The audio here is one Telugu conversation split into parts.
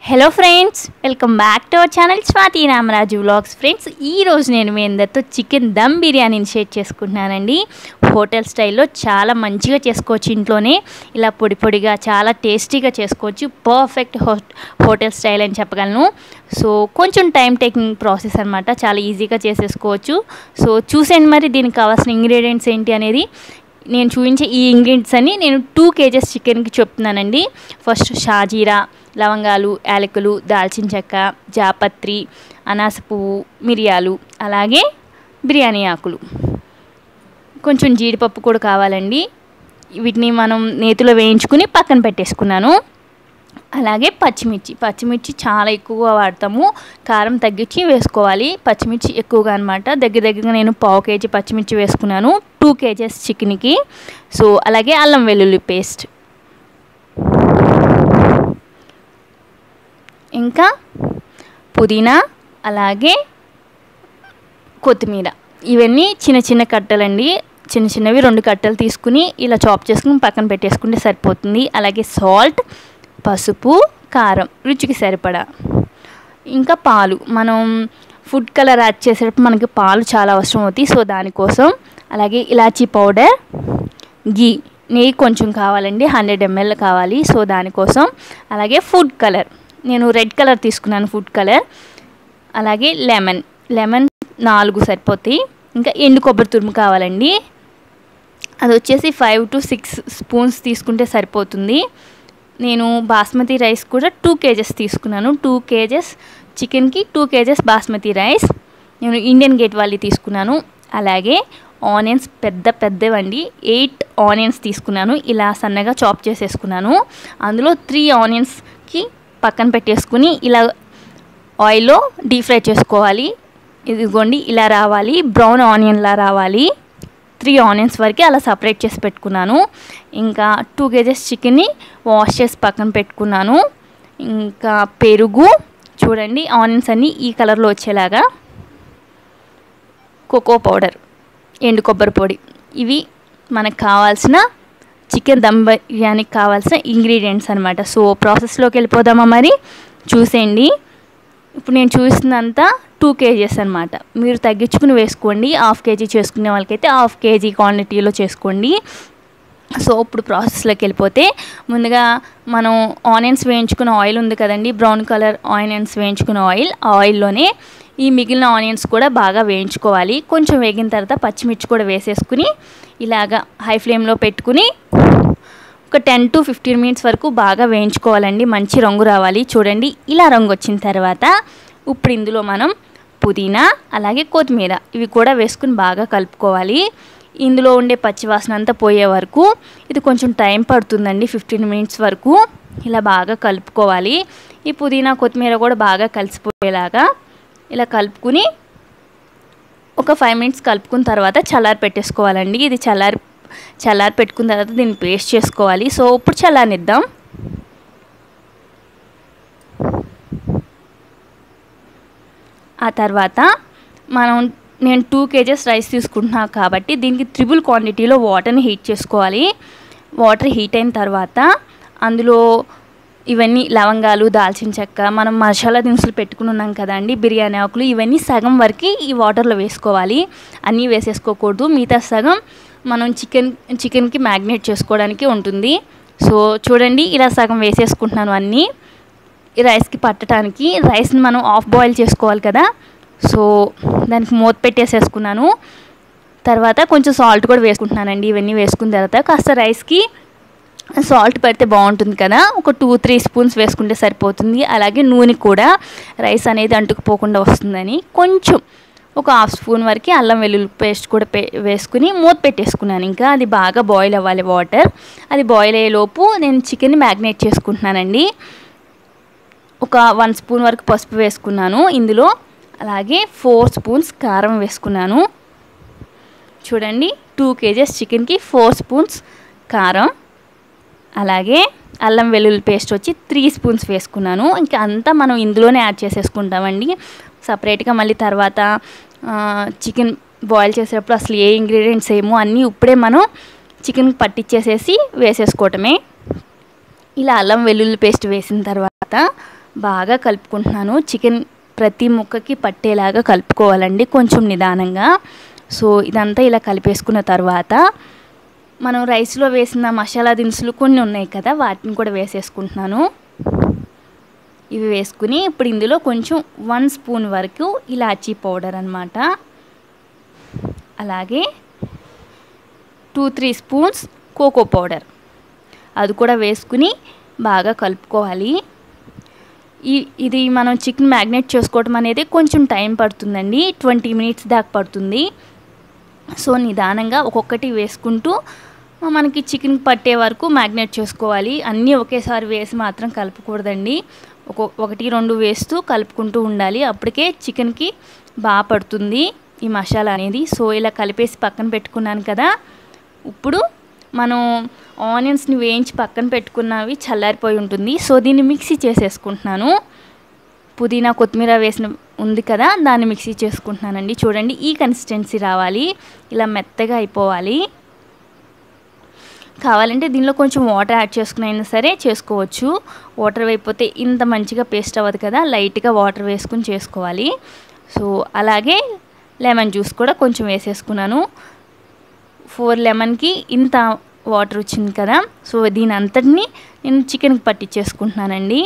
hello friends welcome back to our channel Swathi Ramaraju vlogs friends ఈ రోజు నేను మీ అందరితో చికెన్ దమ్ బిర్యానీని షేర్ చేసుకుంటున్నానండి హోటల్ స్టైల్లో చాలా మంచిగా చేసుకోవచ్చు ఇంట్లోనే ఇలా పొడి పొడిగా చాలా టేస్టీగా చేసుకోవచ్చు పర్ఫెక్ట్ హో హోటల్ స్టైల్ అని చెప్పగలను సో కొంచెం టైం టేకింగ్ ప్రాసెస్ అనమాట చాలా ఈజీగా చేసేసుకోవచ్చు సో చూసేయండి మరి దీనికి కావాల్సిన ఇంగ్రీడియంట్స్ ఏంటి అనేది నేను చూపించే ఈ ఇంగ్రీడియంట్స్ అన్ని నేను టూ కేజెస్ చికెన్కి చెప్తున్నానండి ఫస్ట్ షాజీరా లవంగాలు యాలకులు దాల్చిన చెక్క జాపత్రి అనాస పువ్వు మిరియాలు అలాగే బిర్యానీ ఆకులు కొంచెం జీడిపప్పు కూడా కావాలండి వీటిని మనం నేతిలో వేయించుకుని పక్కన పెట్టేసుకున్నాను అలాగే పచ్చిమిర్చి పచ్చిమిర్చి చాలా ఎక్కువగా వాడతాము కారం తగ్గించి వేసుకోవాలి పచ్చిమిర్చి ఎక్కువగా అనమాట దగ్గర దగ్గరగా నేను పావు కేజీ పచ్చిమిర్చి వేసుకున్నాను టూ కేజెస్ చికెన్కి సో అలాగే అల్లం వెల్లుల్లి పేస్ట్ ఇంకా పుదీనా అలాగే కొత్తిమీర ఇవన్నీ చిన్న చిన్న కట్టలండి చిన్న చిన్నవి రెండు కట్టలు తీసుకుని ఇలా చాప్ చేసుకుని పక్కన పెట్టేసుకుంటే సరిపోతుంది అలాగే సాల్ట్ పసుపు కారం రుచికి సరిపడా ఇంకా పాలు మనం ఫుడ్ కలర్ యాడ్ చేసేటప్పుడు మనకి పాలు చాలా అవసరం అవుతాయి సో దానికోసం అలాగే ఇలాచీ పౌడర్ గీ నెయ్యి కొంచెం కావాలండి హండ్రెడ్ ఎంఎల్ కావాలి సో దానికోసం అలాగే ఫుడ్ కలర్ నేను రెడ్ కలర్ తీసుకున్నాను ఫుడ్ కలర్ అలాగే లెమన్ లెమన్ నాలుగు సరిపోతాయి ఇంకా ఎండు కొబ్బరి తురుము కావాలండి అది వచ్చేసి ఫైవ్ టు సిక్స్ స్పూన్స్ తీసుకుంటే సరిపోతుంది నేను బాస్మతి రైస్ కూడా టూ కేజెస్ తీసుకున్నాను టూ కేజెస్ చికెన్కి టూ కేజెస్ బాస్మతి రైస్ నేను ఇండియన్ గేట్ వాళ్ళి తీసుకున్నాను అలాగే ఆనియన్స్ పెద్ద పెద్దవండి ఎయిట్ ఆనియన్స్ తీసుకున్నాను ఇలా సన్నగా చాప్ చేసేసుకున్నాను అందులో త్రీ ఆనియన్స్కి పక్కన పెట్టేసుకుని ఇలా ఆయిల్లో డీప్ ఫ్రై చేసుకోవాలి ఇదిగోండి ఇలా రావాలి బ్రౌన్ ఆనియన్లా రావాలి త్రీ ఆనియన్స్ వరకు అలా సపరేట్ చేసి పెట్టుకున్నాను ఇంకా టూ కేజెస్ చికెన్ని వాష్ చేసి పక్కన పెట్టుకున్నాను ఇంకా పెరుగు చూడండి ఆనియన్స్ అన్నీ ఈ కలర్లో వచ్చేలాగా కోకో పౌడర్ ఎండు కొబ్బరి పొడి ఇవి మనకు కావాల్సిన చికెన్ దమ్ బిర్యానీకి కావాల్సిన ఇంగ్రీడియంట్స్ అనమాట సో ప్రాసెస్లోకి వెళ్ళిపోదామా మరి చూసేయండి ఇప్పుడు నేను చూసినంత టూ కేజీస్ అనమాట మీరు తగ్గించుకుని వేసుకోండి హాఫ్ కేజీ చేసుకునే వాళ్ళకైతే హాఫ్ కేజీ క్వాంటిటీలో చేసుకోండి సో ఇప్పుడు ప్రాసెస్లోకి వెళ్ళిపోతే ముందుగా మనం ఆనియన్స్ వేయించుకున్న ఆయిల్ ఉంది కదండి బ్రౌన్ కలర్ ఆనియన్స్ వేయించుకున్న ఆయిల్ ఆ ఆయిల్లోనే ఈ మిగిలిన ఆనియన్స్ కూడా బాగా వేయించుకోవాలి కొంచెం వేగిన తర్వాత పచ్చిమిర్చి కూడా వేసేసుకుని ఇలాగా హై ఫ్లేమ్లో పెట్టుకుని ఒక టెన్ టు ఫిఫ్టీన్ మినిట్స్ వరకు బాగా వేయించుకోవాలండి మంచి రంగు రావాలి చూడండి ఇలా రంగు వచ్చిన తర్వాత ఇప్పుడు ఇందులో మనం పుదీనా అలాగే కొత్తిమీర ఇవి కూడా వేసుకుని బాగా కలుపుకోవాలి ఇందులో ఉండే పచ్చివాసన అంతా పోయే వరకు ఇది కొంచెం టైం పడుతుందండి ఫిఫ్టీన్ మినిట్స్ వరకు ఇలా బాగా కలుపుకోవాలి ఈ పుదీనా కొత్తిమీర కూడా బాగా కలిసిపోయేలాగా ఇలా కలుపుకుని ఒక ఫైవ్ మినిట్స్ కలుపుకున్న తర్వాత చల్లారి పెట్టేసుకోవాలండి ఇది చల్లారి చల్లారి పెట్టుకున్న తర్వాత దీన్ని పేస్ట్ చేసుకోవాలి సో ఇప్పుడు చల్లారనిద్దాం ఆ తర్వాత మనం నేను టూ కేజెస్ రైస్ తీసుకుంటున్నా కాబట్టి దీనికి త్రిబుల్ క్వాంటిటీలో వాటర్ని హీట్ చేసుకోవాలి వాటర్ హీట్ అయిన తర్వాత అందులో ఇవన్నీ లవంగాలు దాల్చిన చెక్క మనం మసాలా దినుసులు పెట్టుకుని ఉన్నాం కదండి బిర్యానీ ఆకులు ఇవన్నీ సగం వరకు ఈ వాటర్లో వేసుకోవాలి అన్నీ వేసేసుకోకూడదు మిగతా సగం మనం చికెన్ చికెన్కి మ్యాగ్నేట్ చేసుకోవడానికి ఉంటుంది సో చూడండి ఇలా సగం వేసేసుకుంటున్నాను అన్నీ ఈ రైస్కి పట్టడానికి రైస్ని మనం ఆఫ్ బాయిల్ చేసుకోవాలి కదా సో దానికి మూత పెట్టేసేసుకున్నాను తర్వాత కొంచెం సాల్ట్ కూడా వేసుకుంటున్నానండి ఇవన్నీ వేసుకున్న తర్వాత కాస్త రైస్కి సాల్ట్ పెడితే బాగుంటుంది కదా ఒక టూ త్రీ స్పూన్స్ వేసుకుంటే సరిపోతుంది అలాగే నూనె కూడా రైస్ అనేది అంటుకుపోకుండా వస్తుందని కొంచెం ఒక హాఫ్ స్పూన్ వరకు అల్లం వెల్లుల్లి పేస్ట్ కూడా పే వేసుకుని మూత పెట్టేసుకున్నాను ఇంకా అది బాగా బాయిల్ అవ్వాలి వాటర్ అది బాయిల్ అయ్యేలోపు నేను చికెన్ని మ్యాగ్నేట్ చేసుకుంటున్నానండి ఒక వన్ స్పూన్ వరకు పసుపు వేసుకున్నాను ఇందులో అలాగే ఫోర్ స్పూన్స్ కారం వేసుకున్నాను చూడండి టూ కేజెస్ చికెన్కి ఫోర్ స్పూన్స్ కారం అలాగే అల్లం వెల్లుల్లి పేస్ట్ వచ్చి త్రీ స్పూన్స్ వేసుకున్నాను ఇంకా అంతా మనం ఇందులోనే యాడ్ చేసేసుకుంటామండి సపరేట్గా మళ్ళీ తర్వాత చికెన్ బాయిల్ చేసేటప్పుడు అసలు ఏ ఇంగ్రీడియంట్స్ ఏమో అన్నీ ఇప్పుడే మనం చికెన్ పట్టించేసేసి వేసేసుకోవటమే ఇలా అల్లం వెల్లుల్లి పేస్ట్ వేసిన తర్వాత బాగా కలుపుకుంటున్నాను చికెన్ ప్రతి ముక్కకి పట్టేలాగా కలుపుకోవాలండి కొంచెం నిదానంగా సో ఇదంతా ఇలా కలిపేసుకున్న తర్వాత మనం రైస్లో వేసిన మసాలా దినుసులు కొన్ని ఉన్నాయి కదా వాటిని కూడా వేసేసుకుంటున్నాను ఇవి వేసుకుని ఇప్పుడు ఇందులో కొంచెం వన్ స్పూన్ వరకు ఇలాచీ పౌడర్ అనమాట అలాగే two three spoons cocoa powder అది కూడా వేసుకుని బాగా కలుపుకోవాలి ఈ ఇది మనం చికెన్ మ్యాగ్నేట్ చేసుకోవటం అనేది కొంచెం టైం పడుతుందండి ట్వంటీ మినిట్స్ దాకా పడుతుంది సో నిదానంగా ఒక్కొక్కటి వేసుకుంటూ మనకి చికెన్ పట్టే వరకు మ్యాగ్నేట్ చేసుకోవాలి అన్నీ ఒకేసారి వేసి మాత్రం కలపకూడదండి ఒక ఒకటి రెండు వేస్తూ కలుపుకుంటూ ఉండాలి అప్పటికే చికెన్కి బాగా పడుతుంది ఈ మసాలా అనేది సో ఇలా కలిపేసి పక్కన పెట్టుకున్నాను కదా ఇప్పుడు మనం ఆనియన్స్ని వేయించి పక్కన పెట్టుకున్నవి చల్లారిపోయి ఉంటుంది సో దీన్ని మిక్సీ చేసేసుకుంటున్నాను పుదీనా కొత్తిమీర వేసిన ఉంది కదా దాన్ని మిక్సీ చేసుకుంటున్నానండి చూడండి ఈ కన్సిస్టెన్సీ రావాలి ఇలా మెత్తగా అయిపోవాలి కావాలంటే దీనిలో కొంచెం వాటర్ యాడ్ చేసుకునైనా సరే చేసుకోవచ్చు వాటర్ వేయకపోతే ఇంత మంచిగా పేస్ట్ అవ్వదు కదా లైట్గా వాటర్ వేసుకుని చేసుకోవాలి సో అలాగే లెమన్ జ్యూస్ కూడా కొంచెం వేసేసుకున్నాను ఫోర్ లెమన్కి ఇంత వాటర్ వచ్చింది కదా సో దీని అంతటిని నేను చికెన్కి పట్టించేసుకుంటున్నానండి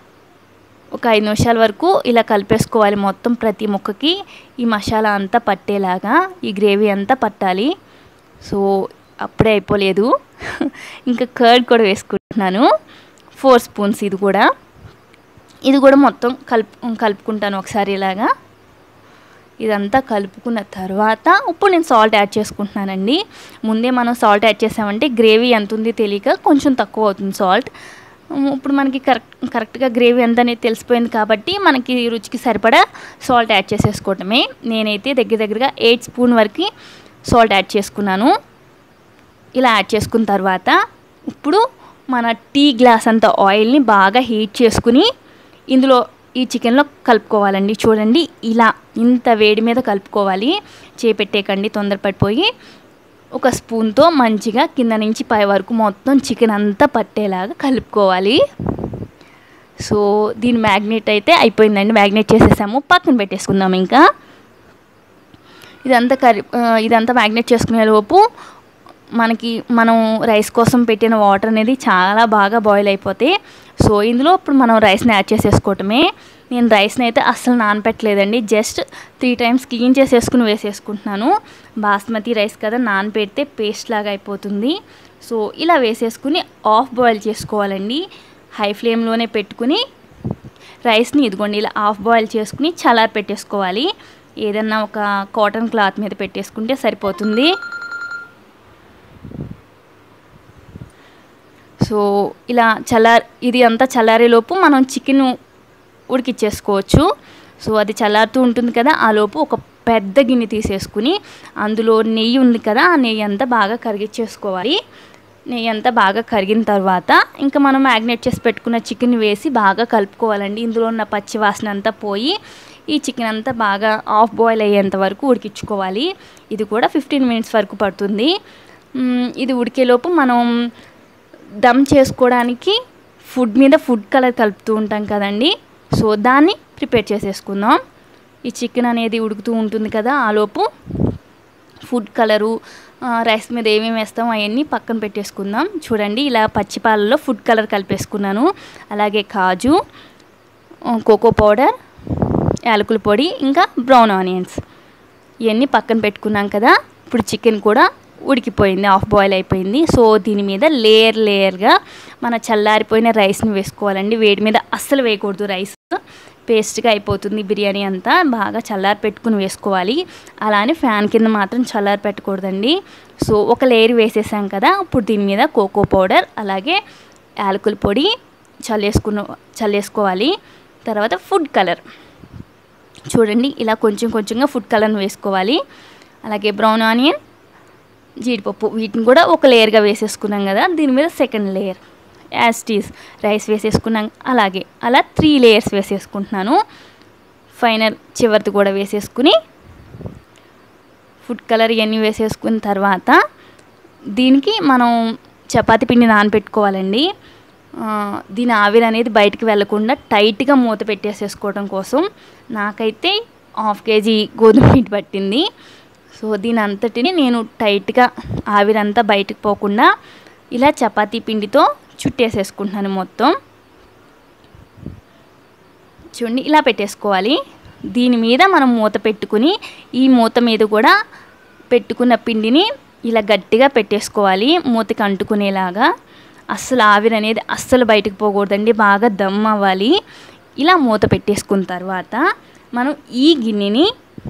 ఒక ఐదు నిమిషాల వరకు ఇలా కలిపేసుకోవాలి మొత్తం ప్రతి ముక్కకి ఈ మసాలా అంతా పట్టేలాగా ఈ గ్రేవీ అంతా పట్టాలి సో అప్పుడే అయిపోలేదు ఇంకా కర్డ్ కూడా వేసుకుంటున్నాను ఫోర్ స్పూన్స్ ఇది కూడా ఇది కూడా మొత్తం కలుపు కలుపుకుంటాను ఒకసారి ఇలాగా ఇదంతా కలుపుకున్న తర్వాత ఇప్పుడు నేను సాల్ట్ యాడ్ చేసుకుంటున్నానండి ముందే మనం సాల్ట్ యాడ్ చేసామంటే గ్రేవీ ఎంత ఉంది తెలియక కొంచెం తక్కువ అవుతుంది సాల్ట్ ఇప్పుడు మనకి కరెక్ట్ కరెక్ట్గా గ్రేవీ ఎంత అనేది తెలిసిపోయింది కాబట్టి మనకి రుచికి సరిపడా సాల్ట్ యాడ్ చేసేసుకోవటమే నేనైతే దగ్గర దగ్గరగా ఎయిట్ స్పూన్ వరకు సాల్ట్ యాడ్ చేసుకున్నాను ఇలా యాడ్ చేసుకున్న తర్వాత ఇప్పుడు మన టీ గ్లాస్ అంత ఆయిల్ని బాగా హీట్ చేసుకుని ఇందులో ఈ చికెన్లో కలుపుకోవాలండి చూడండి ఇలా ఇంత వేడి మీద కలుపుకోవాలి చేపెట్టేకండి తొందరపడిపోయి ఒక స్పూన్తో మంచిగా కింద నుంచి పై వరకు మొత్తం చికెన్ అంతా పట్టేలాగా కలుపుకోవాలి సో దీని మ్యాగ్నెట్ అయితే అయిపోయిందండి మ్యాగ్నెట్ చేసేసాము పక్కన పెట్టేసుకుందాం ఇంకా ఇదంతా కరి ఇదంతా మ్యాగ్నెట్ చేసుకునే లోపు మనకి మనం రైస్ కోసం పెట్టిన వాటర్ అనేది చాలా బాగా బాయిల్ అయిపోతాయి సో ఇందులో ఇప్పుడు మనం రైస్ని యాడ్ చేసేసుకోవటమే నేను రైస్ని అయితే అస్సలు నానపెట్టలేదండి జస్ట్ త్రీ టైమ్స్ క్లీన్ చేసేసుకుని వేసేసుకుంటున్నాను బాస్మతి రైస్ కదా నానపెడితే పేస్ట్ లాగా అయిపోతుంది సో ఇలా వేసేసుకుని ఆఫ్ బాయిల్ చేసుకోవాలండి హై ఫ్లేమ్లోనే పెట్టుకుని రైస్ని ఇదిగోండి ఇలా హాఫ్ బాయిల్ చేసుకుని చల్లారి పెట్టేసుకోవాలి ఏదన్నా ఒక కాటన్ క్లాత్ మీద పెట్టేసుకుంటే సరిపోతుంది సో ఇలా చల్లారి ఇది అంతా చల్లారేలోపు మనం చికెన్ ఉడికిచ్చేసుకోవచ్చు సో అది చల్లారుతూ ఉంటుంది కదా ఆ లోపు ఒక పెద్ద గిన్నె తీసేసుకుని అందులో నెయ్యి ఉంది కదా ఆ నెయ్యి అంతా బాగా కరిగిచ్చేసుకోవాలి నెయ్యి అంతా బాగా కరిగిన తర్వాత ఇంకా మనం మ్యాగ్నేట్ చేసి పెట్టుకున్న చికెన్ వేసి బాగా కలుపుకోవాలండి ఇందులో ఉన్న పచ్చి వాసన అంతా పోయి ఈ చికెన్ అంతా బాగా ఆఫ్ బాయిల్ అయ్యేంత వరకు ఉడికించుకోవాలి ఇది కూడా ఫిఫ్టీన్ మినిట్స్ వరకు పడుతుంది ఇది ఉడికేలోపు మనం దమ్ చేసుకోవడానికి ఫుడ్ మీద ఫుడ్ కలర్ కలుపుతూ ఉంటాం కదండి సో దాన్ని ప్రిపేర్ చేసేసుకుందాం ఈ చికెన్ అనేది ఉడుకుతూ ఉంటుంది కదా ఆలోపు ఫుడ్ కలరు రైస్ మీద ఏమేమి వేస్తాం అవన్నీ పక్కన పెట్టేసుకుందాం చూడండి ఇలా పచ్చిపాలలో ఫుడ్ కలర్ కలిపేసుకున్నాను అలాగే కాజు కోకో పౌడర్ యాలకుల పొడి ఇంకా బ్రౌన్ ఆనియన్స్ ఇవన్నీ పక్కన పెట్టుకున్నాం కదా ఇప్పుడు చికెన్ కూడా ఉడికిపోయింది హాఫ్ బాయిల్ అయిపోయింది సో దీని మీద లేయర్ లేయర్గా మన చల్లారిపోయిన రైస్ని వేసుకోవాలండి వేడి మీద అస్సలు వేయకూడదు రైస్ పేస్ట్గా అయిపోతుంది బిర్యానీ అంతా బాగా చల్లారి పెట్టుకుని వేసుకోవాలి అలానే ఫ్యాన్ కింద మాత్రం చల్లారి పెట్టకూడదండి సో ఒక లేయర్ వేసేసాం కదా ఇప్పుడు దీని మీద కోకో పౌడర్ అలాగే యాలకుల పొడి చల్లేసుకున్న చల్లేసుకోవాలి తర్వాత ఫుడ్ కలర్ చూడండి ఇలా కొంచెం కొంచెంగా ఫుడ్ కలర్ని వేసుకోవాలి అలాగే బ్రౌన్ ఆనియన్ జీడిపప్పు వీటిని కూడా ఒక లేయర్గా వేసేసుకున్నాం కదా దీని మీద సెకండ్ లేయర్ యాస్టీస్ రైస్ వేసేసుకున్నాం అలాగే అలా త్రీ లేయర్స్ వేసేసుకుంటున్నాను ఫైనల్ చివరిది కూడా వేసేసుకుని ఫుడ్ కలర్ ఇవన్నీ వేసేసుకున్న తర్వాత దీనికి మనం చపాతి పిండి నానబెట్టుకోవాలండి ఆ, దీని ఆవిరి అనేది బయటికి వెళ్ళకుండా టైట్గా మూత పెట్టేసేసుకోవడం కోసం నాకైతే హాఫ్ కేజీ గోధుమ పిండి పట్టింది సో దీని అంతటిని నేను టైట్గా ఆవిరంతా బయటకు పోకుండా ఇలా చపాతీ పిండితో చుట్టేసేసుకుంటున్నాను మొత్తం చూడండి ఇలా పెట్టేసుకోవాలి దీని మీద మనం మూత పెట్టుకుని ఈ మూత మీద కూడా పెట్టుకున్న పిండిని ఇలా గట్టిగా పెట్టేసుకోవాలి మూతకి అంటుకునేలాగా అస్సలు ఆవిరి అనేది అస్సలు బయటకు పోకూడదండి బాగా దమ్ అవ్వాలి ఇలా మూత పెట్టేసుకున్న తర్వాత మనం ఈ గిన్నెని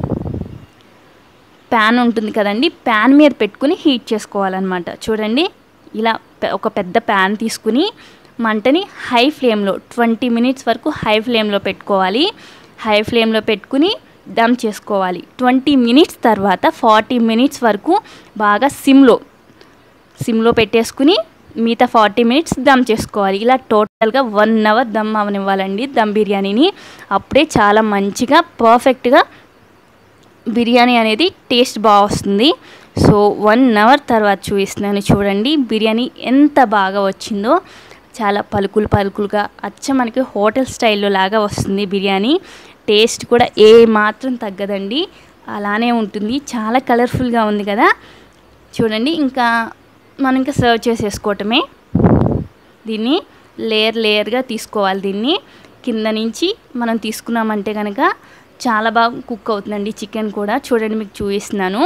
ప్యాన్ ఉంటుంది కదండి ప్యాన్ మీద పెట్టుకుని హీట్ చేసుకోవాలన్నమాట చూడండి ఇలా పె- ఒక పెద్ద ప్యాన్ తీసుకుని మంటని హై ఫ్లేమ్లో ట్వంటీ మినిట్స్ వరకు హై ఫ్లేమ్లో పెట్టుకోవాలి హై ఫ్లేమ్లో పెట్టుకుని దమ్ చేసుకోవాలి ట్వంటీ మినిట్స్ తర్వాత ఫార్టీ మినిట్స్ వరకు బాగా సిమ్లో సిమ్లో పెట్టేసుకుని మిగతా ఫార్టీ మినిట్స్ దమ్ చేసుకోవాలి ఇలా టోటల్గా వన్ అవర్ దమ్ అవనివ్వాలండి దమ్ బిర్యానీని అప్పుడే చాలా మంచిగా పర్ఫెక్ట్గా బిర్యానీ అనేది టేస్ట్ బాగా వస్తుంది సో వన్ అవర్ తర్వాత చూపిస్తున్నాను చూడండి బిర్యానీ ఎంత బాగా వచ్చిందో చాలా పలుకులు పలుకులుగా అచ్చ మనకి హోటల్ స్టైల్లో లాగా వస్తుంది బిర్యానీ టేస్ట్ కూడా ఏ మాత్రం తగ్గదండి అలానే ఉంటుంది చాలా కలర్ఫుల్గా ఉంది కదా చూడండి ఇంకా మనం ఇంకా సర్వ్ చేసేసుకోవటమే దీన్ని లేయర్ లేయర్గా తీసుకోవాలి దీన్ని కింద నుంచి మనం తీసుకున్నామంటే కనుక చాలా బాగా కుక్ అవుతుందండి చికెన్ కూడా చూడండి మీకు చూపిస్తున్నాను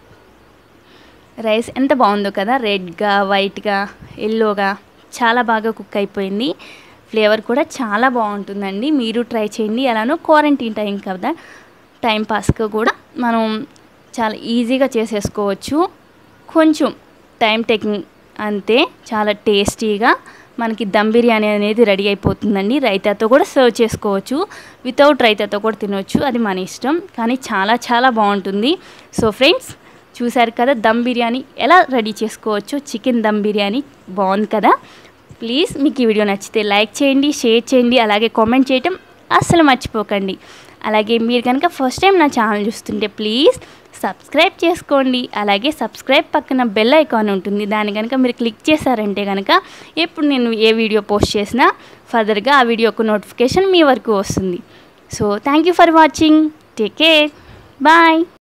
రైస్ ఎంత బాగుందో కదా రెడ్గా వైట్గా ఎల్లోగా చాలా బాగా కుక్ అయిపోయింది ఫ్లేవర్ కూడా చాలా బాగుంటుందండి మీరు ట్రై చేయండి అలానో క్వారంటైన్ టైం కదా టైం పాస్గా కూడా మనం చాలా ఈజీగా చేసేసుకోవచ్చు కొంచెం టైం టేకింగ్ అంతే చాలా టేస్టీగా మనకి దమ్ బిర్యానీ అనేది రెడీ అయిపోతుందండి రైతాతో కూడా సర్వ్ చేసుకోవచ్చు వితౌట్ రైతాతో కూడా తినవచ్చు అది మన ఇష్టం కానీ చాలా చాలా బాగుంటుంది సో ఫ్రెండ్స్ చూశారు కదా దమ్ బిర్యానీ ఎలా రెడీ చేసుకోవచ్చు చికెన్ దమ్ బిర్యానీ బాగుంది కదా ప్లీజ్ మీకు ఈ వీడియో నచ్చితే లైక్ చేయండి షేర్ చేయండి అలాగే కామెంట్ చేయటం అస్సలు మర్చిపోకండి అలాగే మీరు కనుక ఫస్ట్ టైం నా ఛానల్ చూస్తుంటే ప్లీజ్ సబ్స్క్రైబ్ చేసుకోండి అలాగే సబ్స్క్రైబ్ పక్కన బెల్ ఐకాన్ ఉంటుంది దాన్ని కనుక మీరు క్లిక్ చేశారంటే కనుక ఎప్పుడు నేను ఏ వీడియో పోస్ట్ చేసినా ఫర్దర్గా ఆ వీడియో యొక్క నోటిఫికేషన్ మీ వరకు వస్తుంది so thank you for watching take care bye